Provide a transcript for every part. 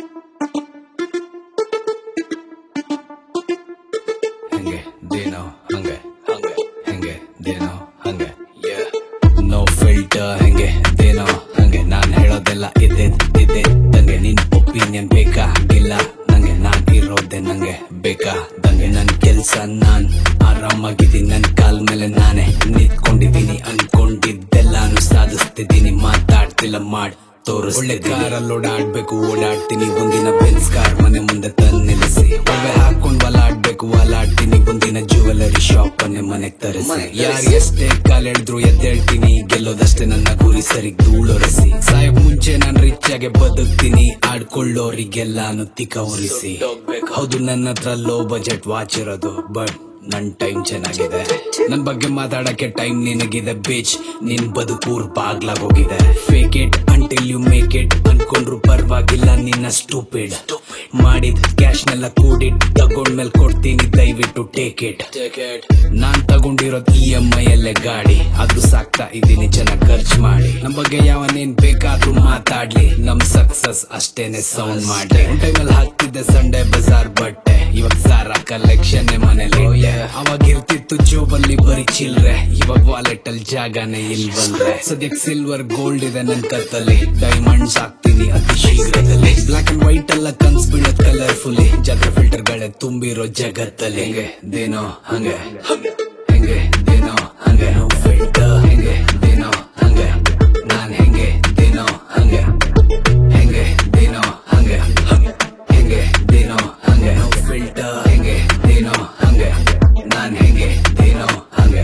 ಹಂಗೆ ದೇನೋ ಹಂಗೆ ಹಂಗೆ ಹಂಗೆ ದೇನೋ ಹಂಗೆ ನೋ ಫಿಲ್ಟರ್ ಹಂಗೆ ದೇನೋ ಹಂಗೆ ನಾನ್ ಹೇಳೋದೆಲ್ಲ ಇದೆ ಇದೆ ತಂಗೆ ನಿನ್ ಒಪಿನಿಯನ್ ಬೇಕಾಗಿಲ್ಲ ನಂಗೆ ನಾನ್ ಇರೋದೆ ನಂಗೆ ಬೇಕಾದಂಗೆ ನನ್ ಕೆಲ್ಸ ನಾನ್ ಆರಾಮಾಗಿದ್ದೀನಿ ನನ್ ಕಾಲ್ ಮೇಲೆ ನಾನೇ ನಿಂತ್ಕೊಂಡಿದ್ದೀನಿ ಅನ್ಕೊಂಡಿದ್ದೆಲ್ಲಾನು ಸಾಧಿಸ್ತಿದ್ದೀನಿ ಮಾತಾಡ್ತಿಲ್ಲ ಮಾಡ್ ತೋರಿಸ್ ಒಳ್ಳೆ ಕಾರಲ್ಲಿ ಓಡಾಡ್ಬೇಕು ಓಡಾಡ್ತೀನಿ ಒಂದಿನ ಬೆನ್ಸ್ ಕಾರ್ ಮನೆ ಮುಂದೆ ತಂದು ನಿಲ್ಲಿಸಿ ಒಳ್ಳೆ ಹಾಕೊಂಡ್ ಬಲಾಡ್ಬೇಕು ಬಲಾಡ್ತೀನಿ ಒಂದಿನ ಜ್ಯುವೆಲರಿ ಶಾಪ್ ಅನ್ನೆ ಮನೆಗ್ ತರಿಸಿ ಯಾರು ಎಷ್ಟೇ ಕಾಲೆಳ್ದ್ರು ಎದ್ದೇಳ್ತೀನಿ ಗೆಲ್ಲೋದಷ್ಟೇ ನನ್ನ ಗುರಿ ಸರಿ ಧೂಳೊರೆಸಿ ಸಾಯಕ್ ಮುಂಚೆ ನಾನ್ ರಿಚ್ ಆಗಿ ಬದುಕ್ತೀನಿ ಆಡ್ಕೊಳ್ಳೋರಿಗೆಲ್ಲಾನು ತಿಕ್ಕ ಉರಿಸಿ ಹೌದು ನನ್ನ ಹತ್ರ ಲೋ ಬಜೆಟ್ ವಾಚ್ ಇರೋದು ಬಟ್ ನನ್ ಟೈಮ್ ಚೆನ್ನಾಗಿದೆ ನನ್ ಬಗ್ಗೆ ಮಾತಾಡಕ್ಕೆ ಟೈಮ್ ನಿನಗಿದೆ ಬೀಚ್ ನಿನ್ ಬದುಕೂರ್ ಬಾಗ್ಲಾಗೋಗಿದೆ fake it until you make it ಅನ್ಕೊಂಡ್ರು ಪರವಾಗಿಲ್ಲ ನಿನ್ನ ಸ್ಟೂಪಿಡ್ ಮಾಡಿದ್ ಕ್ಯಾಶ್ ನೆಲ್ಲ ಕೂಡಿಟ್ ತಗೊಂಡ್ಮೇಲೆ ಕೊಡ್ತೀನಿ ದಯವಿಟ್ಟು ಟೇಕ್ ಇಟ್ ನಾನ್ ತಗೊಂಡಿರೋದ್ ಇ ಎಂ ಐ ಅಲ್ಲೇ ಗಾಡಿ ಅದು ಸಾಕ್ತಾ ಇದೀನಿ ಚೆನ್ನಾಗ್ ಖರ್ಚು ಮಾಡಿ ನಮ್ ಬಗ್ಗೆ ಯಾವನೇನ್ ಬೇಕಾದ್ರೂ ಮಾತಾಡ್ಲಿ ನಮ್ ಸಕ್ಸಸ್ ಅಷ್ಟೇನೆ ಸೌಂಡ್ ಮಾಡ್ಲಿ ಒಂದ್ ಟೈಮಲ್ಲಿ ಹಾಕ್ತಿದ್ದೆ ಸಂಡೇ ಬಜಾರ್ ಬಟ್ಟೆ ಇವಾಗ ಸಾರ ಕಲೆಕ್ಷನ್ ಮನೇಲಿ ಅವಾಗ ಇರ್ತಿತ್ತು ಜೋಬಲ್ಲಿ ಬರೀ ಚಿಲ್ರೆ ಇವಾಗ ವಾಲೆಟ್ ಅಲ್ಲಿ ಜಾಗನೇ ಇಲ್ ಬಂದ್ರೆ ಸದ್ಯಕ್ ಸಿಲ್ವರ್ ಗೋಲ್ಡ್ ಇದೆ ನನ್ ಕತ್ತಲ್ಲಿ ಡೈಮಂಡ್ಸ್ ಹಾಕ್ತೀನಿ ಅತಿ ಶೀಘ್ರದಲ್ಲಿ ಬ್ಲಾಕ್ ಅಂಡ್ ವೈಟ್ ಎಲ್ಲ ಕನ್ಸ್ ಬೀಳೋದ್ ಕಲರ್ಫುಲ್ಲಿ ಜಾತ್ರೆ ಫಿಲ್ಟರ್ ಗಳೇ ತುಂಬಿರೋ ಜಗತ್ತಲ್ಲಿ ಹೆಂಗೆ ದೇನೋ ಹಂಗೆ ಹೆಂಗೆ ದೇನೋ ಹಂಗೆ ಫಿಲ್ಟರ್ ಹೆಂಗೆ ದೇನೋ ಹಂಗೆ ನಾನ್ ಹೆಂಗೆ ದೇನೋ ಹಂಗೆ ಹೆಂಗೆ ದೇನೋ ಹಂಗೆ ಹೆಂಗೆ ದೇನೋ ಹಂಗೆ ಫಿಲ್ಟರ್ ಹೆಂಗೆ ದೇನೋ ಹಂಗೆ ನಾನ್ ಹೆಂಗೆ ದೇನೋ ಹಂಗೆ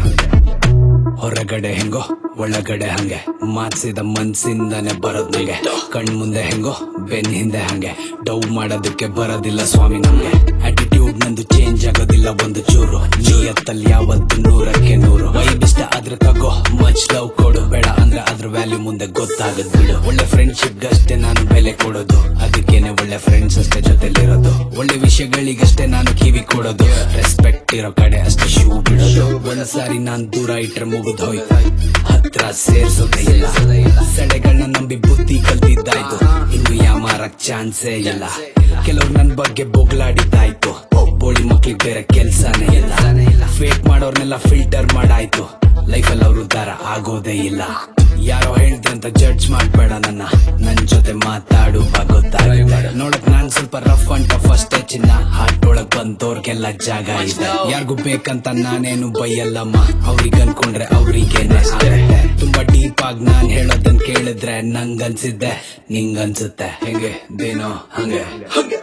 ಹೊರಗಡೆ ಹೆಂಗೋ ಒಳಗಡೆ ಹಂಗೆ ಮಾತ್ಸಿದ ಮನ್ಸಿಂದಾನೆ ಬರೋದ್ ನಂಗೆ ಕಣ್ ಮುಂದೆ ಹೆಂಗೋ ಬೆನ್ ಹಿಂದೆ ಹಂಗೆ ಡೌ ಮಾಡೋದಕ್ಕೆ ಬರೋದಿಲ್ಲ ಸ್ವಾಮಿ ನಮ್ಗೆ ಆಟಿಟ್ಯೂಡ್ ನಂದು ಚೇಂಜ್ ಆಗೋದಿಲ್ಲ ಒಂದು ಚೂರು ನಿಯತ್ತಲ್ಲಿ ಯಾವತ್ತು ನೂರಕ್ಕೆ ನೂರು ವೈಬ್ ಇಷ್ಟ ಆದ್ರೆ ತಗೋ ಮಚ್ ಲವ್ ಕೊಡು ಬೇಡ ಅಂದ್ರೆ ಅದ್ರ ವ್ಯಾಲ್ಯೂ ಮುಂದೆ ಗೊತ್ತಾಗದ್ ಬಿಡು ಒಳ್ಳೆ ಫ್ರೆಂಡ್ಶಿಪ್ ಅಷ್ಟೇ ನಾನು ಬೆಲೆ ಕೊಡೋದು ಅದಕ್ಕೇನೆ ಒಳ್ಳೆ ಫ್ರೆಂಡ್ಸ್ ಅಷ್ಟೇ ಜೊತೆಲಿರೋದು ಒಳ್ಳೆ ವಿಷಯಗಳಿಗಷ್ಟೇ ನಾನು ಕಿವಿ ಕೊಡೋದು ರೆಸ್ಪೆಕ್ಟ್ ಇರೋ ಕಡೆ ಅಷ್ಟೇ ಶೂ ಬಿಡೋದು ಒಂದ್ಸಾರಿ ನಾನ್ ದೂರ ಇಟ್ರೆ ಮುಗಿದ್ ಹೋಯ್ತು ಹತ್ರ ಸೇರ್ಸೋದೇ ಇಲ್ಲ ಸಡೆಗಳನ್ನ ನಂಬಿ ಬುದ್ಧಿ ಕಲ್ತಿದ್ದಾಯ್ತು ಇನ್ನು ಯಾಮಾರಕ್ ಚಾನ್ಸೇ ಇಲ್ಲ ಕೆಲವ್ರು ನನ್ ಬಗ್ಗೆ ಬೊಗ್ಲಾಡಿದ್ದಾಯ್ತು ಬೋಳಿ ಮಕ್ಳಿಗೆ ಬೇರೆ ಕೆಲ್ಸನೇ ಇಲ್ಲ ಫೇಕ್ ಮಾಡೋರ್ನೆಲ್ಲ ಫಿಲ್ಟರ್ ಮಾಡಾಯ್ತು ಲೈಫಲ್ಲಿ ಅವ್ರು ದಾರ ಆಗೋದೇ ಇಲ್ಲ ಯಾರೋ ಹೇಳ್ದಂತ ಜಡ್ಜ್ ಮಾಡ್ಬೇಡ ನನ್ನ ನನ್ ಜೊತೆ ಮಾತಾಡು ಗೊತ್ತಾಗುತ್ತೆ ನೋಡಕ್ ನಾನ್ ಸ್ವಲ್ಪ ರಫ್ ಅಂಡ್ ಟಫ್ ಅಷ್ಟೇ ಚಿನ್ನ ಹಾರ್ಟ್ ಒಳಗ್ ಬಂದೋರ್ಗೆಲ್ಲ ಜಾಗ ಇದೆ ಯಾರಿಗೂ ಬೇಕಂತ ನಾನೇನು ಬೈಯಲ್ಲಮ್ಮ ಅವ್ರಿಗೆ ಅನ್ಕೊಂಡ್ರೆ ಅವ್ರಿಗೇನೆ ಆಗುತ್ತೆ ತುಂಬಾ ಡೀಪ್ ಆಗಿ ನಾನ್ ಹೇಳೋದನ್ ಕೇಳಿದ್ರೆ ನಂಗನ್ಸಿದ್ದೆ ನಿಂಗನ್ಸುತ್ತೆ ಹೆಂಗೆ ದೇನೋ ಹಂಗೆ